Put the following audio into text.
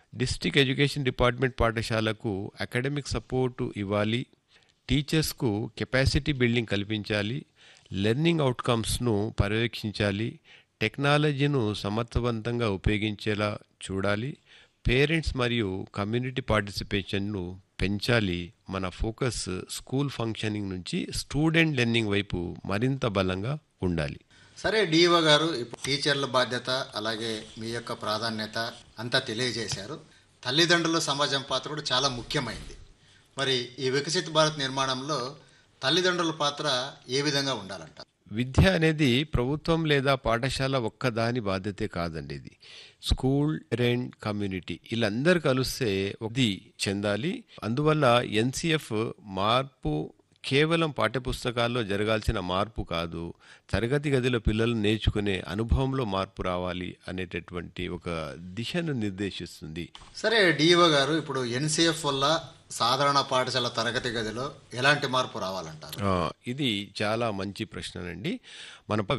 district education department పాఠశాలకు academic support ఇవ్వాలి టీచర్స్కు కెపాసిటీ బిల్డింగ్ కల్పించాలి లెర్నింగ్ అవుట్కమ్స్ను పర్యవేక్షించాలి టెక్నాలజీను సమర్థవంతంగా ఉపయోగించేలా చూడాలి పేరెంట్స్ మరియు కమ్యూనిటీ పార్టిసిపేషన్ను పెంచాలి మన ఫోకస్ స్కూల్ ఫంక్షనింగ్ నుంచి స్టూడెంట్ లెర్నింగ్ వైపు మరింత బలంగా ఉండాలి సరే డిఓ గారు ఇప్పుడు టీచర్ల బాధ్యత అలాగే మీ యొక్క ప్రాధాన్యత అంతా తెలియజేశారు తల్లిదండ్రుల సమాజం పాత్ర కూడా చాలా ముఖ్యమైంది మరి ఈ వికసిత భారత్ నిర్మాణంలో తల్లిదండ్రుల పాత్ర ఏ విధంగా ఉండాలంట విద్య అనేది ప్రభుత్వం లేదా పాఠశాల ఒక్కదాని బాధ్యతే కాదండి ఇది స్కూల్ రెండ్ కమ్యూనిటీ వీళ్ళందరూ కలిస్తే ఇది చెందాలి అందువల్ల ఎన్సిఎఫ్ మార్పు కేవలం పాఠ్యపుస్తకాల్లో జరగాల్సిన మార్పు కాదు తరగతి గదిలో పిల్లలు నేర్చుకునే అనుభవంలో మార్పు రావాలి అనేటటువంటి ఒక దిశను నిర్దేశిస్తుంది సరే డిఓ గారు ఇప్పుడు ఎన్సిఎఫ్ వల్ల సాధారణ పాఠశాల తరగతి గదిలో ఎలాంటి మార్పు రావాలంటారు ఆ, ఇది చాలా మంచి ప్రశ్ననండి మన